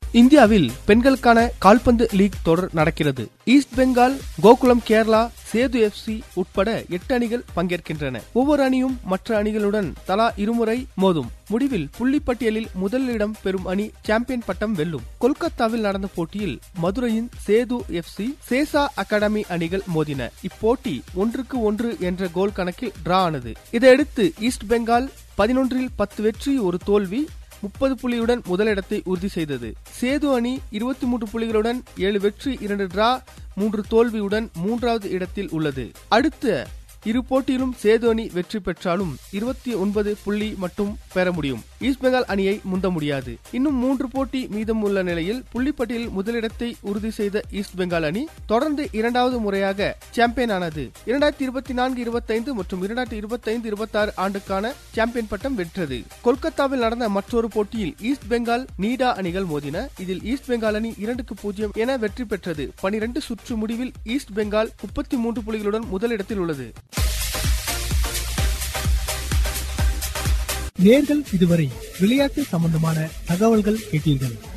இந்தியாவில் பெண்களுக்கான கால்பந்து லீக் தொடர் நடக்கிறது ஈஸ்ட் பெங்கால் கோகுலம் கேரளா சேது எஃப்சி உட்பட எட்டு அணிகள் பங்கேற்கின்றன ஒவ்வொரு அணியும் மற்ற அணிகளுடன் தலா இருமுறை மோதும் முடிவில் புள்ளிப்பட்டியலில் முதலிடம் பெறும் அணி சாம்பியன் பட்டம் வெல்லும் கொல்கத்தாவில் நடந்த போட்டியில் மதுரையின் சேது எஃப்சி சேசா அகாடமி அணிகள் மோதின இப்போட்டி ஒன்றுக்கு ஒன்று என்ற கோல் கணக்கில் டிரா ஆனது இதையடுத்து ஈஸ்ட் பெங்கால் பதினொன்றில் பத்து வெற்றி ஒரு தோல்வி முப்பது புள்ளியுடன் முதலிடத்தை உறுதி செய்தது சேது அணி இருபத்தி மூன்று புள்ளிகளுடன் ஏழு வெற்றி இரண்டு டிரா மூன்று தோல்வியுடன் மூன்றாவது இடத்தில் உள்ளது அடுத்த இரு போட்டியிலும் சேது அணி வெற்றி பெற்றாலும் இருபத்தி ஒன்பது புள்ளி மட்டும் பெற முடியும் ஈஸ்ட் பெங்கால் அணியை முந்த முடியாது இன்னும் மூன்று போட்டி மீதம் உள்ள நிலையில் புள்ளிப்பட்டியலில் முதலிடத்தை உறுதி செய்த ஈஸ்ட் பெங்கால் அணி தொடர்ந்து இரண்டாவது முறையாக சாம்பியன் ஆனது இரண்டாயிரத்தி இருபத்தி நான்கு இருபத்தைந்து மற்றும் இரண்டாயிரத்தி இருபத்தி ஐந்து இருபத்தி ஆறு ஆண்டுக்கான சாம்பியன் பட்டம் வென்றது கொல்கத்தாவில் நடந்த மற்றொரு போட்டியில் ஈஸ்ட் பெங்கால் நீடா அணிகள் மோதின இதில் ஈஸ்ட் பெங்கால் அணி இரண்டுக்கு பூஜ்ஜியம் என வெற்றி பெற்றது பனிரெண்டு சுற்று முடிவில் ஈஸ்ட் பெங்கால் முப்பத்தி மூன்று புள்ளிகளுடன் முதலிடத்தில் உள்ளது நேர்கள் இதுவரை விளையாட்டு சம்பந்தமான தகவல்கள் கேட்டீர்கள்